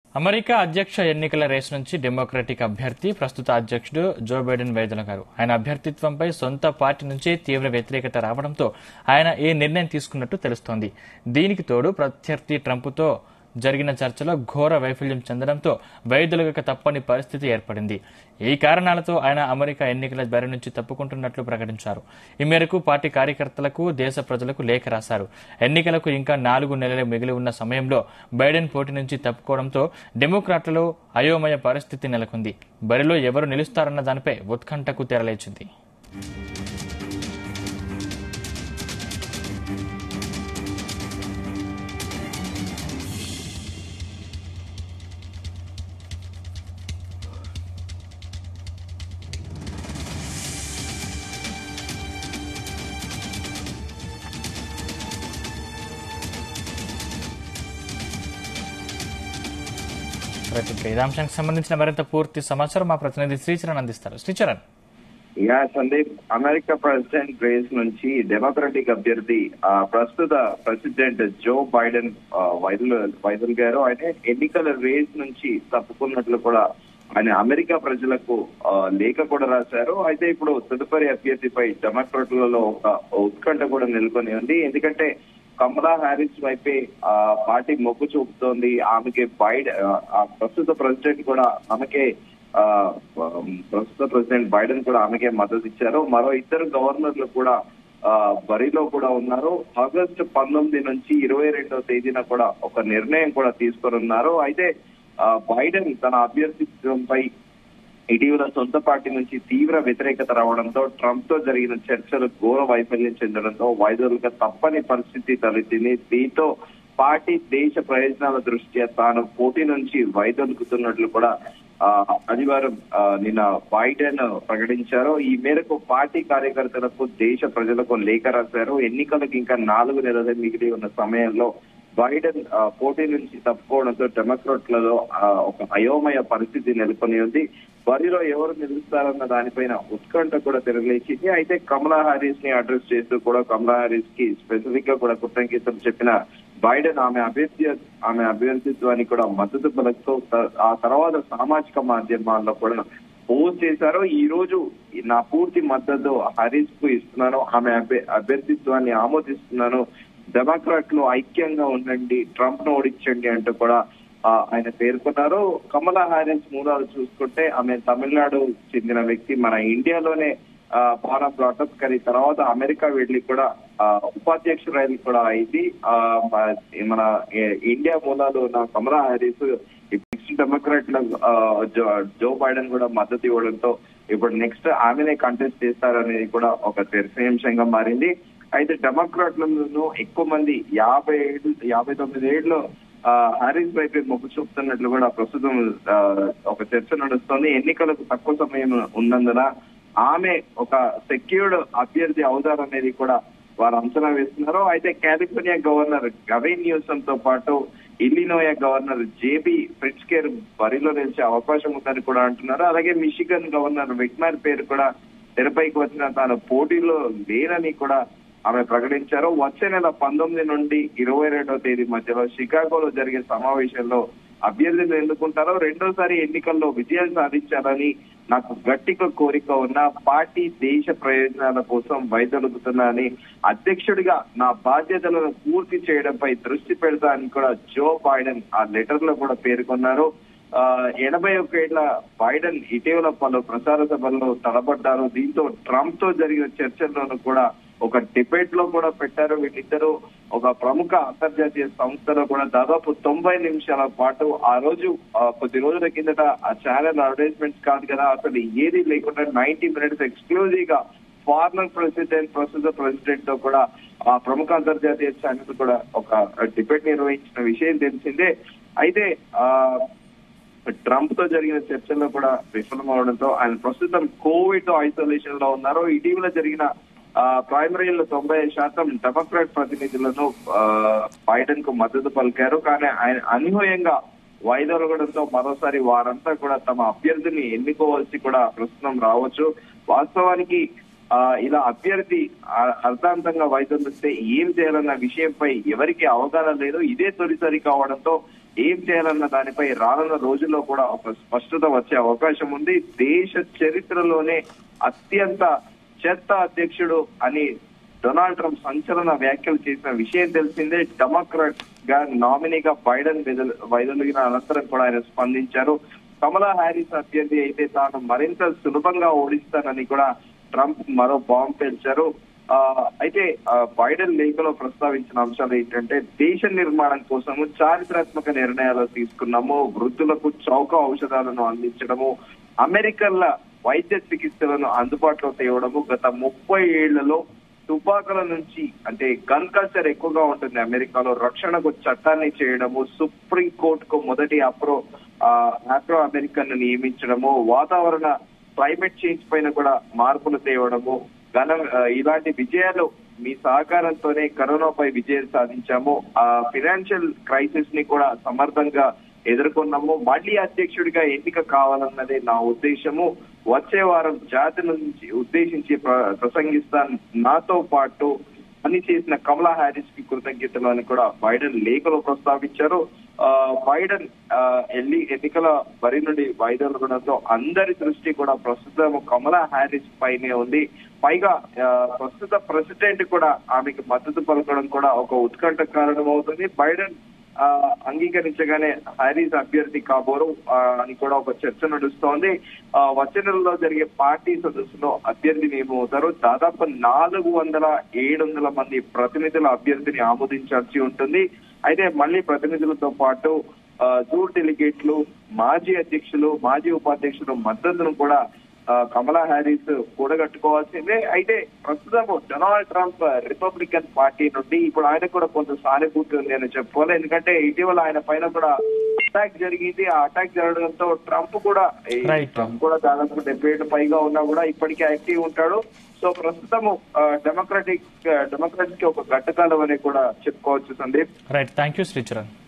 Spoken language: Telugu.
అమెరికా అధ్యక్ష ఎన్నికల రేసు నుంచి డెమోక్రటిక్ అభ్యర్థి ప్రస్తుత అధ్యక్షుడు జో బైడెన్ వైదొలగారు ఆయన అభ్యర్థిత్వంపై సొంత పార్టీ నుంచే తీవ్ర వ్యతిరేకత రావడంతో ఆయన ఈ నిర్ణయం తీసుకున్నట్టు తెలుస్తోంది దీనికి తోడు ప్రత్యర్థి ట్రంప్తో జరిగిన చర్చలో ఘోర వైఫల్యం చెందడంతో వైదొలగక తప్పని పరిస్థితి ఏర్పడింది ఈ కారణాలతో ఆయన అమెరికా ఎన్నికల బరి నుంచి తప్పుకుంటున్నట్లు ప్రకటించారు ఈ మేరకు పార్టీ కార్యకర్తలకు దేశ ప్రజలకు లేఖ రాశారు ఎన్నికలకు ఇంకా నాలుగు నెలలు మిగిలి ఉన్న సమయంలో బైడెన్ పోటీ నుంచి తప్పుకోవడంతో డెమోక్రాట్లలో అయోమయ పరిస్థితి నెలకొంది బరిలో ఎవరు నిలుస్తారన్న దానిపై ఉత్కంఠకు తెరలేచింది రైట్, ఇక ఇదే అంశానికి సంబంధించిన మరింత పూర్తి సమాచారం మా ప్రతినిధి శ్రీచరణ్ అందిస్తారు శ్రీచరణ్ యా సందీప్ అమెరికా ప్రెసిడెంట్ రేస్ నుంచి డెమోక్రటిక్ అభ్యర్థి ఆ, ప్రస్తుత ప్రెసిడెంట్ జో బైడెన్ ఆ, వైదొల వైదొలిగారు ఆయన ఎన్నికల రేస్ నుంచి తప్పుకున్నట్లు కూడా ఆయన అమెరికా ప్రజలకు ఆ, లేఖ కూడా రాశారు అయితే ఇప్పుడు తదుపరి అభ్యర్థిపై డెమోక్రాట్లలో ఒక ఉత్కంఠ కూడా నెలకొని ఉంది ఎందుకంటే కమలా హ్యారిస్ వైపే ఆ పార్టీ మొగ్గు చూపుతోంది ఆమెకి బైడెన్ ఆ ప్రస్తుత ప్రెసిడెంట్ కూడా ఆమెకే ఆ ప్రస్తుత ప్రెసిడెంట్ బైడెన్ కూడా ఆమెకే మద్దతు ఇచ్చారు మరో ఇద్దరు గవర్నర్లు కూడా ఆ బరిలో కూడా ఉన్నారు ఆగస్టు పంతొమ్మిది నుంచి ఇరవై రెండవ తేదీన కూడా ఒక నిర్ణయం కూడా తీసుకొనున్నారు అయితే ఆ, బైడెన్ తన అభ్యర్థిత్వంపై ఇటీవల సొంత పార్టీ నుంచి తీవ్ర వ్యతిరేకత రావడంతో ట్రంప్ తో జరిగిన చర్చలు ఘోర వైఫల్యం చెందడంతో వైదొలుగా తప్పని పరిస్థితి తలెత్తింది దీంతో పార్టీ దేశ ప్రయోజనాల దృష్ట్యా తాను పోటీ నుంచి వైదొలుకుతున్నట్లు కూడా ఆ, ఆదివారం ఆ, నిన్న బైడెన్ ప్రకటించారు ఈ మేరకు పార్టీ కార్యకర్తలకు దేశ ప్రజలకు లేఖ రాశారు ఎన్నికలకు ఇంకా నాలుగు నెలలు మిగిలి ఉన్న సమయంలో బైడెన్ ఆ, పోటీ నుంచి తప్పుకోవడంతో డెమోక్రాట్లలో ఆ, ఒక అయోమయ పరిస్థితి నెలకొని ఉంది బరిలో ఎవరు నిలుస్తారన్న దానిపైన ఉత్కంఠ కూడా తెరలేచింది అయితే కమలా హారిస్ ని అడ్రస్ చేస్తూ కూడా కమలా హారిస్ కి స్పెసిఫిక్ గా కూడా కృతజ్ఞతలు చెప్పిన బైడెన్ ఆమె అభ్యర్థి ఆమె అభ్యర్థిత్వానికి కూడా మద్దతు పలుకుతూ త- ఆ తర్వాత సామాజిక మాధ్యమాల్లో కూడా పోస్ట్ చేశారు ఈ రోజు నా పూర్తి మద్దతు హరీష్ కు ఇస్తున్నాను ఆమె అభ్య- అభ్యర్థిత్వాన్ని ఆమోదిస్తున్నాను డెమోక్రాట్లు ఐక్యంగా ఉండండి ట్రంప్ ను ఓడించండి అంటూ కూడా ఆ, ఆయన పేర్కొన్నారు కమలా హారిస్ మూలాలు చూసుకుంటే ఆమె తమిళనాడు చెందిన వ్యక్తి మన ఇండియాలోనే ఆ, బాగా బ్రాటప్ కానీ తర్వాత అమెరికా వెళ్ళి కూడా ఆ, ఉపాధ్యక్షురాలు కూడా అయింది ఆ, మ- మన ఏ- ఇండియా మూలాలు ఉన్న Kamala Harris next Democrat Joe Biden కూడా మద్దతు ఇవ్వడంతో ఇప్పుడు నెక్స్ట్ ఆమెనే కంటెస్ట్ చేస్తారనేది కూడా ఒక చర్చనీయాంశంగా మారింది అయితే డెమోక్రాట్లను ఎక్కువ మంది యాభై ఏడు యాభై తొమ్మిది ఏళ్ళు హారిస్ వైపే మొగ్గు చూపుతున్నట్లు కూడా ప్రస్తుతం ఆ, ఒక చర్చ నడుస్తోంది ఎన్నికలకు తక్కువ సమయం ఉన్నందున ఆమె ఒక సెక్యూర్డ్ అభ్యర్థి అవుతారనేది కూడా వారు అంచనా వేస్తున్నారు అయితే కాలిఫోర్నియా గవర్నర్ గవైన్ న్యూసమ్ తో పాటు ఇల్లినోయా గవర్నర్ జేబీ ఫ్రిట్స్కేర్ బరిలో నిలిచే అవకాశం ఉందని కూడా అంటున్నారు అలాగే మిషిగన్ గవర్నర్ విగ్మార్ పేరు కూడా తెరపైకి వచ్చిన తాను పోటీలో లేనని కూడా ఆమె ప్రకటించారు వచ్చే నెల పంతొమ్మిది నుండి ఇరవై రెండవ తేదీ మధ్యలో షికాగోలో జరిగే సమావేశంలో అభ్యర్థులు ఎన్నుకుంటారో రెండోసారి ఎన్నికల్లో విజయం సాధించాలని నాకు గట్టిగా కోరిక ఉన్న పార్టీ దేశ ప్రయోజనాల కోసం వైదొలుగుతున్నా అని అధ్యక్షుడిగా నా బాధ్యతలను పూర్తి చేయడంపై దృష్టి పెడతా అని కూడా జో బైడెన్ ఆ లెటర్ లో కూడా పేర్కొన్నారు ఆ, ఎనభై ఒక్క ఏళ్ల బైడెన్ ఇటీవల పలు ప్రచార సభల్లో తలబడ్డారు దీంతో ట్రంప్ తో జరిగిన చర్చల్లోనూ కూడా ఒక డిబేట్ లో కూడా పెట్టారు వీళ్ళిద్దరూ ఒక ప్రముఖ అంతర్జాతీయ సంస్థలో కూడా దాదాపు తొంభై నిమిషాల పాటు ఆ రోజు ఆ, కొద్ది రోజుల కిందట ఆ ఛానల్ అడ్వర్టైజ్మెంట్స్ కాదు కదా అసలు ఏది లేకుండా నైన్టీ మినిట్స్ ఎక్స్క్లూజివ్ గా ఫార్మర్ ప్రెసిడెంట్ ప్రస్తుత ప్రెసిడెంట్ తో కూడా ఆ ప్రముఖ అంతర్జాతీయ ఛానల్ కూడా ఒక డిబేట్ నిర్వహించిన విషయం తెలిసిందే అయితే ఆ ట్రంప్ తో జరిగిన చర్చల్లో కూడా విఫలమవడంతో ఆయన ప్రస్తుతం కోవిడ్ ఐసోలేషన్ లో ఉన్నారు ఇటీవల జరిగిన ఆ, ప్రైమరీలో తొంభై శాతం డెమోక్రాట్ ప్రతినిధులను ఆ, బైడెన్ కు మద్దతు పలికారు కానీ ఆయన అనూహ్యంగా వైదొలగడంతో మరోసారి వారంతా కూడా తమ అభ్యర్థిని ఎన్నుకోవాల్సి కూడా ప్రస్తుతం రావచ్చు వాస్తవానికి ఆ, ఇలా అభ్యర్థి ఆ- అర్థాంతంగా వైదొలిస్తే ఏం చేయాలన్న విషయంపై ఎవరికి అవగాహన లేదు ఇదే తొలిసారి కావడంతో ఏం చేయాలన్న దానిపై రానున్న రోజుల్లో కూడా ఒక స్పష్టత వచ్చే అవకాశం ఉంది దేశ చరిత్రలోనే అత్యంత చెత్త అధ్యక్షుడు అని డొనాల్డ్ ట్రంప్ సంచలన వ్యాఖ్యలు చేసిన విషయం తెలిసిందే డెమోక్రాట్ గా నామినీగా బైడెన్ వెదల్- వైదొలిగిన అనంతరం కూడా ఆయన స్పందించారు కమలా హ్యారిస్ అభ్యర్థి అయితే తాను మరింత సులభంగా ఓడిస్తానని కూడా ట్రంప్ మరో బాంబు పేల్చారు ఆ, అయితే ఆ, బైడెన్ లేఖలో ప్రస్తావించిన అంశాలు ఏంటంటే దేశ నిర్మాణం కోసము చారిత్రాత్మక నిర్ణయాలు తీసుకున్నాము వృద్ధులకు చౌక ఔషధాలను అందించడము అమెరికన్ల వైద్య చికిత్సలను అందుబాటులో తేవడము గత ముప్పై ఏళ్లలో తుపాకుల నుంచి అంటే గన్ కల్చర్ ఎక్కువగా ఉంటుంది అమెరికాలో రక్షణకు చట్టాన్ని చేయడము సుప్రీం కోర్టుకు మొదటి అప్రో ఆఫ్రో అమెరికన్ నియమించడము వాతావరణ క్లైమేట్ చేంజ్ పైన కూడా మార్పులు తేవడము ఘన ఆ, ఇలాంటి విజయాలు మీ సహకారంతోనే కరోనాపై విజయం సాధించాము ఆ ఫినాన్షియల్ క్రైసిస్ ని కూడా సమర్థంగా ఎదుర్కొన్నాము మళ్ళీ అధ్యక్షుడిగా ఎన్నిక కావాలన్నదే నా ఉద్దేశము వచ్చే వారం జాతి నుంచి ఉద్దేశించి ప్ర- ప్రసంగిస్తాను నాతో పాటు పని చేసిన కమలా హ్యారిస్ కి కృతజ్ఞతలు అని కూడా బైడెన్ లేఖలో ప్రస్తావించారు ఆ, బైడెన్ ఆ, ఎల్లి ఎన్నికల బరి నుండి వైదొలగడంతో అందరి దృష్టి కూడా ప్రస్తుతం కమలా హ్యారిస్ పైనే ఉంది పైగా ఆ, ప్రస్తుత ప్రెసిడెంట్ కూడా ఆమెకి మద్దతు పలకడం కూడా ఒక ఉత్కంఠ కారణం అవుతుంది బైడెన్ ఆ, అంగీకరించగానే హ్యారీస్ అభ్యర్థి కాబోరు ఆ, అని కూడా ఒక చర్చ నడుస్తోంది ఆ, వచ్చే నెలలో జరిగే పార్టీ సదస్సులో అభ్యర్థిని ఏమవుతారు దాదాపు నాలుగు వందల ఏడు వందల మంది ప్రతినిధుల అభ్యర్థిని ఆమోదించాల్సి ఉంటుంది అయితే మళ్ళీ ప్రతినిధులతో పాటు ఆ, జూర్ డెలిగేట్లు మాజీ అధ్యక్షులు మాజీ ఉపాధ్యక్షులు మద్దతును కూడా ఆ, కమలా హ్యారిస్ కూడగట్టుకోవాల్సిందే అయితే ప్రస్తుతం డొనాల్డ్ ట్రంప్ రిపబ్లికన్ పార్టీ నుండి ఇప్పుడు ఆయన కూడా కొంత సానుభూతి ఉంది అని చెప్పుకోవాలి ఎందుకంటే ఇటీవల ఆయన పైన కూడా అటాక్ జరిగింది ఆ అటాక్ జరగడంతో ట్రంప్ కూడా ఈ Right. ట్రంప్ కూడా దాదాపు డెబ్బై ఏళ్ళు పైగా ఉన్నా కూడా ఇప్పటికే యాక్టివ్ ఉంటాడు సో ప్రస్తుతము డెమోక్రటిక్ డెమోక్రటిక్ కి ఒక గట్టకాలం అని కూడా చెప్పుకోవచ్చు Sandeep right thank you Sricharan